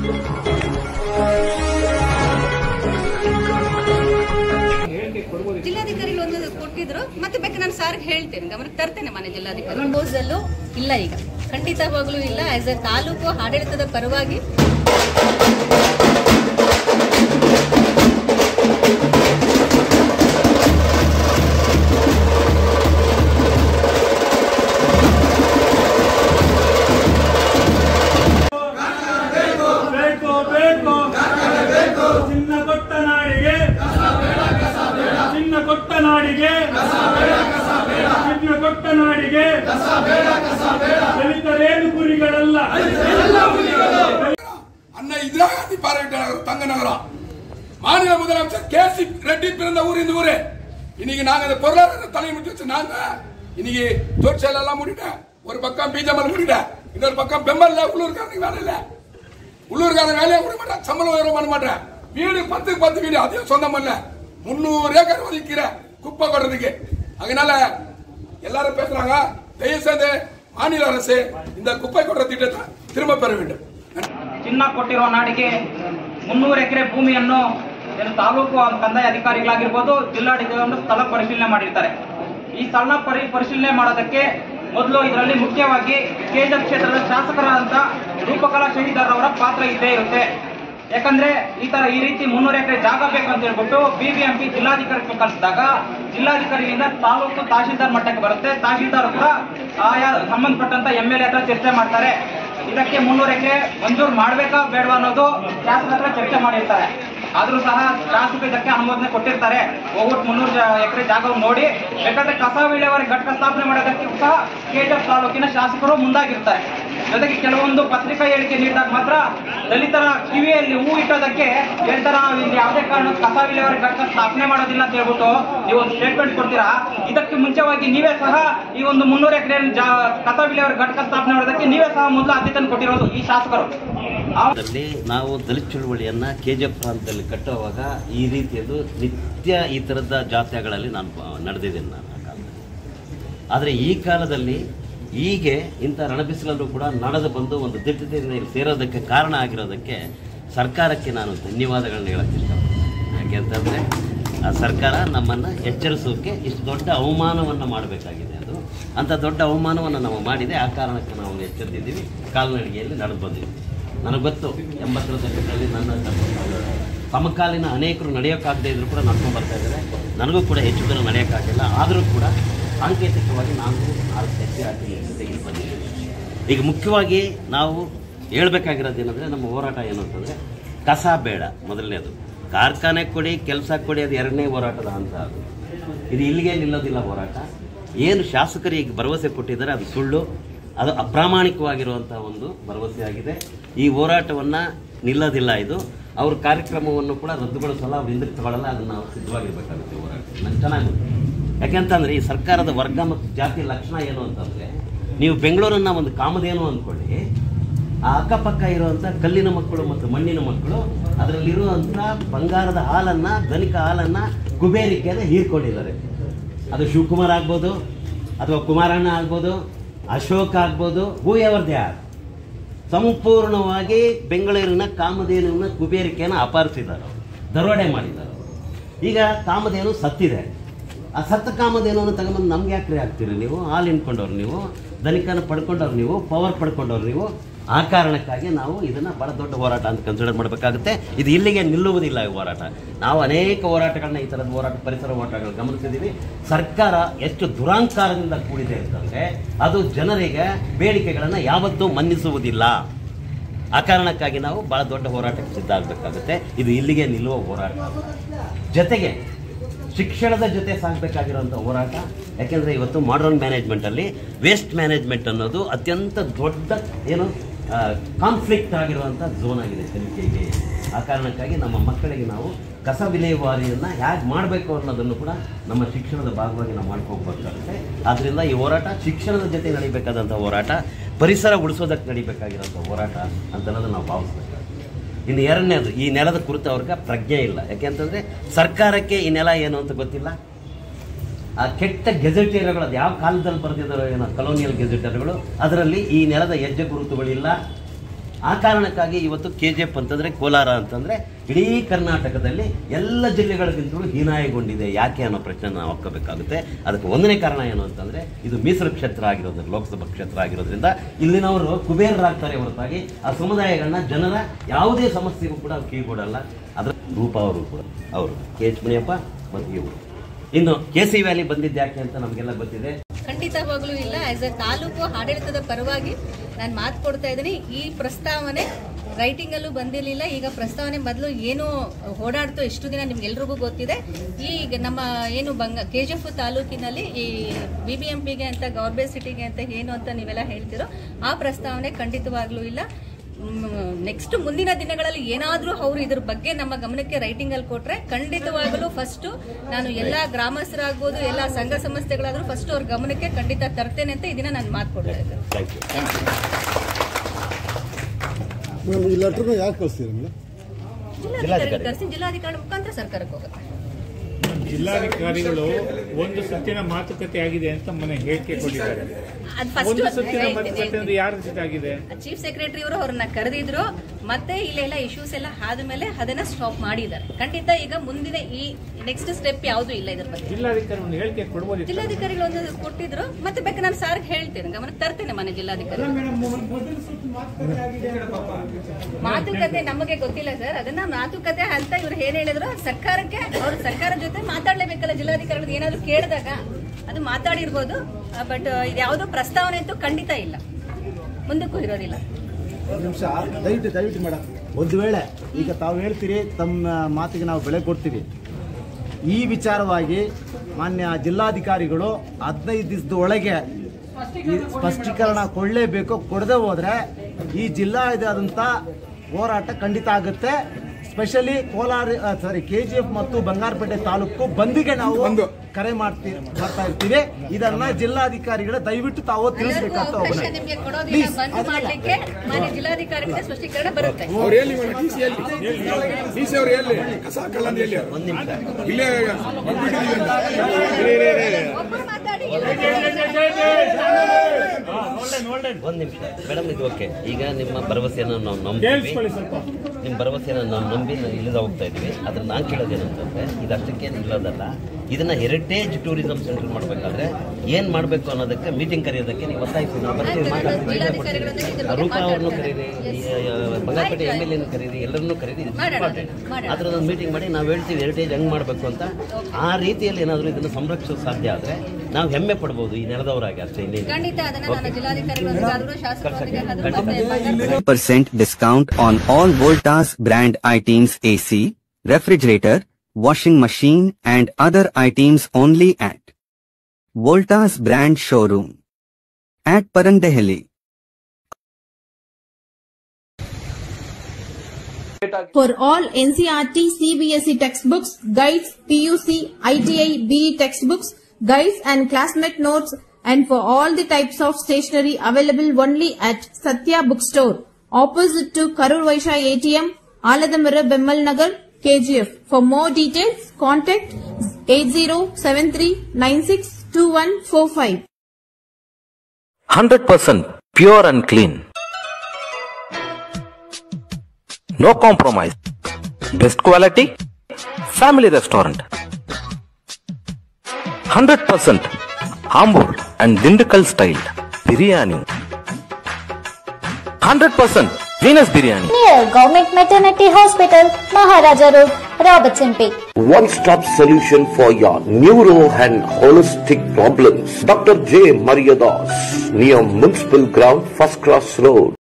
ಜಿಲ್ಲಾಧಿಕಾರಿಗಳು ಒಂದು ಕೊಟ್ಟಿದ್ರು ಮತ್ತೆ ಬೇಕಾದ್ರೆ ನಾನು ಸಾರ್ಗೆ ಹೇಳ್ತೇನೆ ಗಮನಕ್ಕೆ ತರ್ತೇನೆ ಮನೆ ಜಿಲ್ಲಾಧಿಕಾರಿ ಪ್ರಪೋಸಲ್ಲು ಇಲ್ಲ ಈಗ ಖಂಡಿತವಾಗ್ಲೂ ಇಲ್ಲ ಆಸ್ ಅ ತಾಲೂಕು ಆಡಳಿತದ ಪರವಾಗಿ ಬೇಕು ಬೇಕು ಚಿನ್ನ ಕೊಟ್ಟ ನಾಡಿಗೆ ಚಿನ್ನ ಕೊಟ್ಟ ನಾಡಿಗೆ ಚಿನ್ನ ಕೊಟ್ಟ ನಾಡಿಗೆ ದಲಿತರೇನು ಕುರಿಗಳಲ್ಲ அண்ணா இந்திரா காந்தி பார்வையிட்ட நகரம் தங்க நகரம் மாநில முதலமைச்சர் கே சி ரெட்டி பிறந்த ஊர் இந்த ஊரு இன்னைக்கு நாங்க இந்த பொருளாதார தலைமுறை வச்சு நாங்க இன்னைக்கு தொழிற்சாலை எல்லாம் முடிட்டேன் ஒரு பக்கம் பிஜேபி முடிட்டேன் இன்னொரு பக்கம் பெம்பல்ல உள்ளூர்காரங்க வேலை இல்ல உள்ளூர்காரங்க வேலையை விட மாட்டேன் சம்பளம் உயரம் பண்ண மாட்டேன் வீடு பத்துக்கு பத்து வீடு அதையும் சொந்தம் பண்ணல முன்னூறு ஏக்கர் ஒதுக்கிற குப்பை கொட்டுறதுக்கு அதனால எல்லாரும் பேசுறாங்க தயவு செய்து மாநில அரசு இந்த குப்பை கொட்டுற திட்டத்தை திரும்ப பெற வேண்டும் ಚಿನ್ನ ಕೊಟ್ಟಿರೋ ನಾಡಿಗೆ ಮುನ್ನೂರು ಎಕರೆ ಭೂಮಿಯನ್ನು ಏನು ತಾಲೂಕು ಕಂದಾಯ ಅಧಿಕಾರಿಗಳಾಗಿರ್ಬೋದು ಜಿಲ್ಲಾಡಳಿತವನ್ನು ಸ್ಥಳ ಪರಿಶೀಲನೆ ಮಾಡಿರ್ತಾರೆ ಈ ಸ್ಥಳ ಪರಿ ಪರಿಶೀಲನೆ ಮಾಡೋದಕ್ಕೆ ಮೊದಲು ಇದರಲ್ಲಿ ಮುಖ್ಯವಾಗಿ ಕೇಂದ್ರ ಕ್ಷೇತ್ರದ ಶಾಸಕರಾದಂತ ರೂಪಕಲಾ ಶಹೀದರ್ ಅವರ ಪಾತ್ರ ಇದ್ದೇ ಇರುತ್ತೆ ಯಾಕಂದ್ರೆ ಈ ತರ ಈ ರೀತಿ ಮುನ್ನೂರು ಎಕರೆ ಜಾಗ ಬೇಕು ಅಂತ ಹೇಳ್ಬಿಟ್ಟು ಬಿಬಿಎಂಪಿ ಜಿಲ್ಲಾಧಿಕಾರಿ ಕಳಿಸಿದಾಗ ಜಿಲ್ಲಾಧಿಕಾರಿಯಿಂದ ತಾಲೂಕು ತಹಶೀಲ್ದಾರ್ ಮಟ್ಟಕ್ಕೆ ಬರುತ್ತೆ ತಹಶೀಲ್ದಾರ್ ಕೂಡ ಆಯಾ ಸಂಬಂಧಪಟ್ಟಂತ ಎಂ ಎಲ್ ಎ ಹತ್ರ ಚರ್ಚೆ ಮಾಡ್ತಾರೆ ಇದಕ್ಕೆ ಮುನ್ನೂರು ಎಕರೆ ಮಂಜೂರು ಮಾಡ್ಬೇಕಾ ಬೇಡವಾ ಅನ್ನೋದು ಶಾಸಕರ ಹತ್ರ ಚರ್ಚೆ ಮಾಡಿರ್ತಾರೆ ಆದ್ರೂ ಸಹ ಶಾಸಕರು ಇದಕ್ಕೆ ಅನುಮೋದನೆ ಕೊಟ್ಟಿರ್ತಾರೆ ಹೋಗ್ಬಿಟ್ಟು ಮುನ್ನೂರು ಎಕರೆ ಜಾಗವನ್ನು ನೋಡಿ ಬೇಕಾದ್ರೆ ಕಸ ವಿಲೇವಾರಿ ಘಟಕ ಸ್ಥಾಪನೆ ಮಾಡೋದಕ್ಕೆ ಸಹ ಕೆಜಿಎಫ್ ತಾಲೂಕಿನ ಶಾಸಕರು ಮುಂದಾಗಿರ್ತಾರೆ ಜೊತೆಗೆ ಕೆಲವೊಂದು ಪತ್ರಿಕಾ ಹೇಳಿಕೆ ನೀಡಿದಾಗ ಮಾತ್ರ ದಲಿತರ ಕಿವಿಯಲ್ಲಿ ಹೂ ಇಟ್ಟೋದಕ್ಕೆ ಹೇಳ್ತಾರ ನಾವು ಇಲ್ಲಿ ಯಾವುದೇ ಕಾರಣ ಕಸ ವಿಲೇವಾರಿ ಘಟಕ ಸ್ಥಾಪನೆ ಮಾಡೋದಿಲ್ಲ ಅಂತ ಹೇಳ್ಬಿಟ್ಟು ನೀವು ಒಂದು ಸ್ಟೇಟ್ಮೆಂಟ್ ಕೊಡ್ತೀರಾ ಇದಕ್ಕೆ ಮುಂಚೆವಾಗಿ ನೀವೇ ಸಹ ಈ ಒಂದು ಮುನ್ನೂರು ಎಕರೆ ಕಸ ವಿಲೇವಾರಿ ಘಟಕ ಸ್ಥಾಪನೆ ಮಾಡೋದಕ್ಕೆ ನೀವೇ ಸಹ ಮೊದಲು ಆದ್ಯತೆಯನ್ನು ಕೊಟ್ಟಿರೋದು ಈ ಶಾಸಕರು ಆ ದಲ್ಲಿ ನಾವು ದಲಿತ ಚಳುವಳಿಯನ್ನ ಕೆಜಿಎಫ್ ಪ್ರಾಂತದಲ್ಲಿ ಕಟ್ಟುವಾಗ ಈ ರೀತಿಯದು ನಿತ್ಯ ಈ ಥರದ ಜಾತ್ರೆಗಳಲ್ಲಿ ನಾನು ಬ- ನಡೆದಿದ್ದೇನೆ ನಾನು ಆ ಕಾಲದಲ್ಲಿ ಆದರೆ ಈ ಕಾಲದಲ್ಲಿ ಹೀಗೆ ಇಂಥ ರಣಬಿಸಿಲಲ್ಲೂ ಕೂಡ ನಡೆದು ಬಂದು ಒಂದು ದಿಟ್ಟತೆಯಿಂದ ಇಲ್ಲಿ ಸೇರೋದಕ್ಕೆ ಕಾರಣ ಆಗಿರೋದಕ್ಕೆ ಸರ್ಕಾರಕ್ಕೆ ನಾನು ಧನ್ಯವಾದಗಳನ್ನ ಹೇಳಕ್ಕೆ ಇಷ್ಟಪಡ್ತೀನಿ ಯಾಕೆ ಅಂತಂದರೆ ಆ ಸರ್ಕಾರ ನಮ್ಮನ್ನು ಎಚ್ಚರಿಸೋಕೆ ಇಷ್ಟು ದೊಡ್ಡ ಅವಮಾನವನ್ನು ಮಾಡಬೇಕಾಗಿದೆ ಅದು ಅಂಥ ದೊಡ್ಡ ಅವಮಾನವನ್ನು ನಾವು ಮಾಡಿದೆ ಆ ಕಾರಣಕ್ಕೆ ನಾವು ಎಚ್ಚರಿದ್ದೀವಿ ಕಾಲ್ನಡಿಗೆಯಲ್ಲಿ ನಡೆದು ಬಂದಿದ್ದೀವಿ ನನಗೆ ಗೊತ್ತು ಎಂಬತ್ತರ ದಶಕದಲ್ಲಿ ನನ್ನ ಸಮಕಾಲೀನ ಅನೇಕರು ನಡೆಯೋಕ್ಕಾಗದೇ ಇದ್ರು ಕೂಡ ನಡ್ಕೊಂಡು ಬರ್ತಾ ಇದ್ದಾರೆ ನನಗೂ ಕೂಡ ಹೆಚ್ಚು ದೂರ ನಡೆಯೋಕ್ಕಾಗಿಲ್ಲ ಆದರೂ ಕೂಡ ಸಾಂಕೇತಿಕವಾಗಿ ನಾನು ನಾಲ್ಕು ಹೆಜ್ಜೆ ಹಾಕಿ ಈ ಜೊತೆಗೆ ಬಂದಿದ್ದೀನಿ ಈಗ ಮುಖ್ಯವಾಗಿ ನಾವು ಹೇಳ್ಬೇಕಾಗಿರೋದು ಏನಂದರೆ ನಮ್ಮ ಹೋರಾಟ ಏನು ಅಂತಂದರೆ ಕಸ ಬೇಡ ಮೊದಲನೇದು ಕಾರ್ಖಾನೆ ಕೊಡಿ ಕೆಲಸ ಕೊಡಿ ಅದು ಎರಡನೇ ಹೋರಾಟದ ಹಂತ ಅದು ಇದು ಇಲ್ಲಿಗೆ ನಿಲ್ಲೋದಿಲ್ಲ ಹೋರಾಟ ಏನು ಶಾಸಕರು ಈಗ ಭರವಸೆ ಕೊಟ್ಟಿದ್ದಾರೆ ಅದು ಸುಳ್ಳು ಅದು ಅಪ್ರಾಮಾಣಿಕವಾಗಿರುವಂಥ ಒಂದು ಭರವಸೆ ಆಗಿದೆ ಈ ಹೋರಾಟವನ್ನು ನಿಲ್ಲೋದಿಲ್ಲ ಇದು ಅವ್ರ ಕಾರ್ಯಕ್ರಮವನ್ನು ಕೂಡ ರದ್ದುಗೊಳಿಸಲ್ಲ ಅವ್ರು ಹಿಂದಕ್ಕೆ ತಗೊಳ್ಳಲ್ಲ ಅದನ್ನು ನಾವು ಸಿದ್ಧವಾಗಿರ್ಬೇಕಾಗುತ್ತೆ ಹೋರಾಟ ನಂಗೆ ಚೆನ್ನಾಗಿ ಗೊತ್ತು ಯಾಕೆಂತಂದರೆ ಈ ಸರ್ಕಾರದ ವರ್ಗ ಮತ್ತು ಜಾತಿ ಲಕ್ಷಣ ಏನು ಅಂತಂದರೆ ನೀವು ಬೆಂಗಳೂರನ್ನ ಒಂದು ಕಾಮಧೇನು ಅಂದ್ಕೊಳ್ಳಿ ಆ ಅಕ್ಕಪಕ್ಕ ಇರುವಂಥ ಕಲ್ಲಿನ ಮಕ್ಕಳು ಮತ್ತು ಮಣ್ಣಿನ ಮಕ್ಕಳು ಅದರಲ್ಲಿರುವಂಥ ಬಂಗಾರದ ಹಾಲನ್ನು ಧನಿಕ ಹಾಲನ್ನು ಕುಬೇರಿಕೆಯನ್ನು ಹೀರ್ಕೊಂಡಿದ್ದಾರೆ ಅದು ಶಿವಕುಮಾರ್ ಆಗ್ಬೋದು ಅಥವಾ ಕುಮಾರಣ್ಣ ಆಗ್ಬೋದು ಅಶೋಕ್ ಆಗ್ಬೋದು ಹೂ ಎವರ್ ದೇ ಆರ್ ಸಂಪೂರ್ಣವಾಗಿ ಬೆಂಗಳೂರಿನ ಕಾಮಧೇನುವಿನ ಕುಬೇರಿಕೆಯನ್ನು ಅಪಹರಿಸಿದ್ದಾರೆ ಅವರು. ದರೋಡೆ ಮಾಡಿದ್ದಾರೆ ಅವರು. ಈಗ ಕಾಮಧೇನು ಸತ್ತಿದೆ ಆ ಸತ್ತ ಕಾಮಧೇನುವನ್ನು ತಗೊಂಬಂದು ನಮ್ಗೆ ಯಾಕ್ರಿ ಹಾಕ್ತೀರಿ ನೀವು ಹಾಲು ಹಿಂಡ್ಕೊಂಡವ್ರು ನೀವು ಧನಿಕನ ಪಡ್ಕೊಂಡವ್ರು ನೀವು ಪವರ್ ಪಡ್ಕೊಂಡವ್ರು ನೀವು ಆ ಕಾರಣಕ್ಕಾಗಿ ನಾವು ಇದನ್ನು ಬಹಳ ದೊಡ್ಡ ಹೋರಾಟ ಅಂತ ಕನ್ಸಿಡರ್ ಮಾಡಬೇಕಾಗುತ್ತೆ ಇದು ಇಲ್ಲಿಗೆ ನಿಲ್ಲುವುದಿಲ್ಲ ಈ ಹೋರಾಟ ನಾವು ಅನೇಕ ಹೋರಾಟಗಳನ್ನ ಈ ಥರದ ಹೋರಾಟ ಪರಿಸರ ಹೋರಾಟಗಳು ಗಮನಿಸಿದ್ದೀವಿ ಸರ್ಕಾರ ಎಷ್ಟು ದುರಾಂಕಾರದಿಂದ ಕೂಡಿದೆ ಅಂತಂದರೆ ಅದು ಜನರಿಗೆ ಬೇಡಿಕೆಗಳನ್ನು ಯಾವತ್ತೂ ಮನ್ನಿಸುವುದಿಲ್ಲ ಆ ಕಾರಣಕ್ಕಾಗಿ ನಾವು ಬಹಳ ದೊಡ್ಡ ಹೋರಾಟಕ್ಕೆ ಸಿದ್ಧ ಆಗಬೇಕಾಗುತ್ತೆ ಇದು ಇಲ್ಲಿಗೆ ನಿಲ್ಲುವ ಹೋರಾಟ ಜೊತೆಗೆ ಶಿಕ್ಷಣದ ಜೊತೆ ಸಾಗಬೇಕಾಗಿರುವಂಥ ಹೋರಾಟ ಯಾಕೆಂದರೆ ಇವತ್ತು ಮಾಡರ್ನ್ ಮ್ಯಾನೇಜ್ಮೆಂಟಲ್ಲಿ ವೇಸ್ಟ್ ಮ್ಯಾನೇಜ್ಮೆಂಟ್ ಅನ್ನೋದು ಅತ್ಯಂತ ದೊಡ್ಡ ಏನು ಕಾನ್ಫ್ಲಿಕ್ಟ್ ಆಗಿರುವಂಥ ಝೋನ್ ಆಗಿದೆ ಕಲಿಕೆಗೆ ಆ ಕಾರಣಕ್ಕಾಗಿ ನಮ್ಮ ಮಕ್ಕಳಿಗೆ ನಾವು ಕಸ ವಿಲೇವಾರಿಯನ್ನು ಹೇಗೆ ಮಾಡಬೇಕು ಅನ್ನೋದನ್ನು ಕೂಡ ನಮ್ಮ ಶಿಕ್ಷಣದ ಭಾಗವಾಗಿ ನಾವು ಮಾಡ್ಕೋಬೇಕಾಗುತ್ತೆ ಆದ್ದರಿಂದ ಈ ಹೋರಾಟ ಶಿಕ್ಷಣದ ಜೊತೆ ನಡಿಬೇಕಾದಂಥ ಹೋರಾಟ ಪರಿಸರ ಉಳಿಸೋದಕ್ಕೆ ನಡಿಬೇಕಾಗಿರೋಂಥ ಹೋರಾಟ ಅಂತ ಅನ್ನೋದನ್ನ ನಾವು ಭಾವಿಸ್ಬೇಕಾಗುತ್ತೆ ಇನ್ನು ಎರಡನೇದು ಈ ನೆಲದ ಕುರಿತು ಅವ್ರಿಗೆ ಪ್ರಜ್ಞೆ ಇಲ್ಲ ಯಾಕೆಂತಂದರೆ ಸರ್ಕಾರಕ್ಕೆ ಈ ನೆಲ ಏನು ಅಂತ ಗೊತ್ತಿಲ್ಲ ಆ ಕೆಟ್ಟ ಗೆಜೆಟೇರ್ಗಳು ಅದು ಯಾವ ಕಾಲದಲ್ಲಿ ಬರೆದಿದ್ದಾರೋ ಏನೋ ಕಲೋನಿಯಲ್ ಗೆಜೆಟರ್ಗಳು ಅದರಲ್ಲಿ ಈ ನೆಲದ ಹೆಜ್ಜೆ ಗುರುತುಗಳಿಲ್ಲ ಆ ಕಾರಣಕ್ಕಾಗಿ ಇವತ್ತು ಕೆ ಜಿ ಎಫ್ ಅಂತಂದ್ರೆ ಕೋಲಾರ ಅಂತಂದ್ರೆ ಇಡೀ ಕರ್ನಾಟಕದಲ್ಲಿ ಎಲ್ಲ ಜಿಲ್ಲೆಗಳಿಗಿಂತಲೂ ಹೀನಾಯಗೊಂಡಿದೆ ಯಾಕೆ ಅನ್ನೋ ಪ್ರಶ್ನೆ ನಾವು ಹಾಕೋಬೇಕಾಗುತ್ತೆ ಅದಕ್ಕೆ ಒಂದನೇ ಕಾರಣ ಏನು ಅಂತಂದ್ರೆ ಇದು ಮೀಸಲು ಕ್ಷೇತ್ರ ಆಗಿರೋದ್ರಿಂದ ಲೋಕಸಭಾ ಕ್ಷೇತ್ರ ಆಗಿರೋದ್ರಿಂದ ಇಲ್ಲಿನವರು ಕುಬೇರರಾಗ್ತಾರೆ ಹೊರತಾಗಿ ಆ ಸಮುದಾಯಗಳನ್ನ ಜನರ ಯಾವುದೇ ಸಮಸ್ಯೆಗೂ ಕೂಡ ಅವ್ರು ಕಿವಿಗೊಡಲ್ಲ ಅದರ ರೂಪ ಅವರು ಕೂಡ ಅವರು ಕೆ ಎಚ್ ಮುನಿಯಪ್ಪ ಮತ್ತು ಇವರು ಇನ್ನು ಕೆ ಸಿ ವ್ಯಾಲಿ ಬಂದಿದ್ದು ಯಾಕೆ ಅಂತ ನಮಗೆಲ್ಲ ಗೊತ್ತಿದೆ ಖಂಡಿತವಾಗ್ಲೂ ಇಲ್ಲ ಆಸ್ ಎ ತಾಲೂಕು ಆಡಳಿತದ ಪರವಾಗಿ ನಾನು ಮಾತು ಕೊಡ್ತಾ ಇದ್ದೀನಿ ಈ ಪ್ರಸ್ತಾವನೆ ರೈಟಿಂಗ್ ಅಲ್ಲೂ ಬಂದಿರಲಿಲ್ಲ ಈಗ ಪ್ರಸ್ತಾವನೆ ಮೊದಲು ಏನು ಓಡಾಡ್ತು ಎಷ್ಟು ದಿನ ನಿಮ್ಗೆಲ್ರಿಗೂ ಗೊತ್ತಿದೆ ಈಗ ನಮ್ಮ ಏನು ಬಂಗ ಕೆ ಜಿ ಎಫ್ ತಾಲೂಕಿನಲ್ಲಿ ಈ ಬಿ ಬಿ ಎಂ ಪಿಗೆ ಅಂತ ಗೌರ್ಬೆ ಸಿಟಿಗೆ ಅಂತ ಏನು ಅಂತ ನೀವೆಲ್ಲ ಹೇಳ್ತಿರೋ ಆ ಪ್ರಸ್ತಾವನೆ ಖಂಡಿತವಾಗ್ಲೂ ಇಲ್ಲ ನೆಕ್ಸ್ಟ್ ಮುಂದಿನ ದಿನಗಳಲ್ಲಿ ಏನಾದರೂ ಅವರು ಇದ್ರ ಬಗ್ಗೆ ನಮ್ಮ ಗಮನಕ್ಕೆ ರೈಟಿಂಗ್ ಅಲ್ಲಿ ಕೊಟ್ರೆ ಖಂಡಿತವಾಗಲೂ ಫಸ್ಟ್ ನಾನು ಎಲ್ಲಾ ಗ್ರಾಮಸ್ಥರಾಗ್ಬೋದು ಎಲ್ಲಾ ಸಂಘ ಸಂಸ್ಥೆಗಳಾದ್ರೂ ಫಸ್ಟ್ ಅವ್ರ ಗಮನಕ್ಕೆ ಖಂಡಿತ ತರ್ತೇನೆ ಅಂತ ಇದನ್ನ ನಾನು ಮಾತು ಕೊಡ್ತಾ ಇದ್ದೇನೆ ಥ್ಯಾಂಕ್ ಯು ಮೇಡಮ್ ಈ ಲೆಟ್ರನ್ನ ಯಾಕೆ ಕಳಿಸ್ತೀರಿ ಮೇಡಮ್ ಜಿಲ್ಲಾಧಿಕಾರಿ ಕರ್ಸಿ ಜಿಲ್ಲಾಧಿಕಾರಿ ಮುಖಾಂತರ ಸರ್ಕಾರಕ್ಕೆ ಹೋಗುತ್ತೆ ಜಿಲ್ಲಾಧಿಕಾರಿಗಳು ಒಂದು ಸುತ್ತಿನ ಮಾತುಕತೆ ಆಗಿದೆ ಅಂತ ಮೊನ್ನೆ ಹೇಳಿಕೆ ಕೊಟ್ಟಿದ್ದಾರೆ ಅದು ಫಸ್ಟ್ ಒಂದು ಸುತ್ತಿನ ಮಾತುಕತೆ ಅಂದ್ರೆ ಯಾರ ಜೊತೆ ಆಗಿದೆ ಚೀಫ್ ಸೆಕ್ರೆಟರಿ ಅವರು ಅವ್ರನ್ನ ಕರೆದಿದ್ರು ಮತ್ತೆ ಇಲ್ಲೆಲ್ಲ ಇಶ್ಯೂಸ್ ಎಲ್ಲ ಆದ್ಮೇಲೆ ಅದನ್ನ ಸ್ಟಾಪ್ ಮಾಡಿದ್ದಾರೆ ಖಂಡಿತ ಈಗ ಮುಂದಿನ ಈ ನೆಕ್ಸ್ಟ್ ಸ್ಟೆಪ್ ಯಾವುದು ಇಲ್ಲ ಇದ್ರ ಬಗ್ಗೆ ಜಿಲ್ಲಾಧಿಕಾರಿ ಒಂದು ಹೇಳಿಕೆ ಕೊಡ್ಬೋದಿತ್ತು ಜಿಲ್ಲಾಧಿಕಾರಿಗಳು ಒಂದು ಕೊಟ್ಟಿದ್ರು ಮತ್ತೆ ಬೇಕು ನಾನು ಸಾರ್ ಹೇಳ್ತೇನೆ ಗಮನಕ್ಕೆ ತರ್ತೇನೆ ಮನೆ ಜಿಲ್ಲಾಧಿಕಾರಿ ಮಾತುಕತೆ ನಮಗೆ ಗೊತ್ತಿಲ್ಲ ಸರ್ ಅದನ್ನ ಮಾತುಕತೆ ಅಂತ ಇವ್ರು ಏನ್ ಹೇಳಿದ್ರು ಸರ್ಕಾರಕ್ಕೆ ಅವ್ರ ಸರ್ಕಾರ ಜೊತೆ ಮಾತಾಡ್ಲೇಬೇಕಲ್ಲ ಜಿಲ್ಲಾಧಿಕಾರಿಗಳು ಏನಾದ್ರು ಕೇಳಿದಾಗ ಅದು ಮಾತಾಡಿರ್ಬೋದು ಬಟ್ ಇದ್ಯಾವುದೋ ಪ್ರಸ್ತಾವನೆ ಅಂತೂ ಖಂಡಿತ ಇಲ್ಲ ಮುಂದಕ್ಕೂ ಇರೋದಿಲ್ಲ ಒಂದು ನಿಮಿಷ ದಯವಿಟ್ಟು ದಯವಿಟ್ಟು ಮೇಡಮ್ ಒಂದು ವೇಳೆ ಈಗ ತಾವು ಹೇಳ್ತೀರಿ ತಮ್ಮ ಮಾತಿಗೆ ನಾವು ಬೆಲೆ ಕೊಡ್ತೀವಿ ಈ ವಿಚಾರವಾಗಿ ಮಾನ್ಯ ಜಿಲ್ಲಾಧಿಕಾರಿಗಳು ಹದಿನೈದು ದಿವಸದ ಒಳಗೆ ಈ ಸ್ಪಷ್ಟೀಕರಣ ಕೊಡಲೇಬೇಕು ಕೊಡದೆ ಹೋದ್ರೆ ಈ ಜಿಲ್ಲಾ ಇದಾದಂಥ ಹೋರಾಟ ಖಂಡಿತ ಆಗುತ್ತೆ specially Kolar sorry K G F ಮತ್ತು ಬಂಗಾರಪೇಟೆ ತಾಲೂಕು ಬಂದಿಗೆ ನಾವು ಬಂದು. ಕರೆ ಮಾಡ್ತೀವಿ ಮಾಡ್ತಾ ಇರ್ತೀವಿ ಇದನ್ನ ಜಿಲ್ಲಾಧಿಕಾರಿಗಳ ದಯವಿಟ್ಟು ತಾವು ಎಲ್ಲರಿಗೂ ತಿಳಿಸ್ಬೇಕಂತ ಅವಕಾಶ ಒಬ್ಬನೇ ನಿಮ್ಗೆ ಕೊಡೋದಿಲ್ಲ Please, ಬಂದ್ ಅದನ್ನ- ಮಾಡ್ಲಿಕ್ಕೆ ಮನೆ ಜಿಲ್ಲಾಧಿಕಾರಿಗಳ ಸ್ಪಷ್ಟೀಕರಣ ಬರುತ್ತೆ ಅವ್ರು ಹೇಳಿ ಡಿ ಸಿ ಎಲ್ಲಿ ಡಿ ಸಿ ಅವ್ರು ಹೇಳಿ ಕಸ ಹಾಕಲ್ಲ ಅಂತ ಹೇಳಿ ಒಂದು ನಿಮಿಷ ಇಲ್ಲೇ ಬಂದ್ಬಿಟ್ಟಿದೀವಿ ಅಂತ. ಒಬ್ರು ಮಾತಾಡಿ ಒಂದು ನಿಮಿಷ ಮೇಡಮ್ ಇದು ಓಕೆ ಈಗ ನಿಮ್ಮ ಭರವಸೆಯನ್ನು ನಾವು ನಂಬ್ತೀವಿ ಕೇಳಿಸ್ಕೊಳ್ಳಿ ಸ್ವಲ್ಪ ನಿಮ್ಮ ಭರವಸೆಯನ್ನು ನಾವು ನಂಬಿ ನಾವು ಇಲ್ಲಿಂದ ಹೋಗ್ತಾ ಇದ್ದೀವಿ ಆದ್ರೆ ನಾನು ಕೇಳೋದೇನಂತಂದ್ರೆ ಇದಷ್ಟಕ್ಕೆ ಇಲ್ಲದಲ್ಲ ಇದನ್ನ ಹೆರಿಟೇಜ್ ಟೂರಿಸಂ ಸೆಂಟರ್ ಮಾಡಬೇಕಾದ್ರೆ ಏನ್ ಮಾಡಬೇಕು ಅನ್ನೋದಕ್ಕೆ ಮೀಟಿಂಗ್ ಕರೆಯೋದಕ್ಕೆ ನೀವು ಒತ್ತಾಯಿಸಿ ನಾವು ಬರ್ತೀವಿ ಮಾತಾಡ್ತೀವಿ ಐಡಿಯಾ ಕೊಡ್ತೀವಿ ರೂಪಾ ಅವ್ರನ್ನೂ ಕರೀರಿ ಈ, ಆ, ಬಂಗಾರಪೇಟೆ ಎಮ್ ಎಲ್ ಎನ್ ಕರೀರಿ ಎಲ್ಲರನ್ನೂ ಕರೀರಿ ಮಾಡೋಣ, ಇಂಪಾರ್ಟೆಂಟ್ ಮಾಡೋಣ. ಆ ಥರದ ಒಂದು ಮೀಟಿಂಗ್ ಮಾಡಿ ನಾವು ಹೇಳ್ತೀವಿ ಹೆರಿಟೇಜ್ ಹೆಂಗ್ ಮಾಡಬೇಕು ಅಂತ ಆ ರೀತಿಯಲ್ಲಿ ಏನಾದರೂ ಇದನ್ನು ಸಂರಕ್ಷಿಸಲು ಸಾಧ್ಯ ಆದರೆ ನಾವು ಹೆಮ್ಮೆ ಪಡ್ಬೋದು ಈ ನೆಲದವರಾಗಿ ಅಷ್ಟೇ ಇನ್ನೇನು ಖಂಡಿತ ಅದನ್ನ ನಾನು ಜಿಲ್ಲಾಧಿಕಾರಿಗಳೊಂದಿಗಾದ್ರೂ ಶಾಸಕರೊಂದಿಗೆ ಆದ್ರೂ ಮತ್ತೆ percent discount on all Voltas brand items AC, refrigerator, washing machine and other items only at Voltas brand showroom at Parandehali. For all NCRT CBSE textbooks, guides, PUC, ITI, BE textbooks, guides and classmate notes and for all the types of stationery available only at Satya Bookstore, opposite to Karur Vaishya ATM, Aladamara Bemmal Nagar, KGF. For more details, contact 8073962145. 100% pure and clean. No compromise. Best quality. Family restaurant. 100% Ambur and Dindakal style. Biryani. 100% Venus Biryani. near Government Maternity Hospital, Maharaja Road, Robertson Peak. one-stop solution for your neuro and holistic problems. Dr. J. Mariadas, near Municipal Ground, First Cross Road.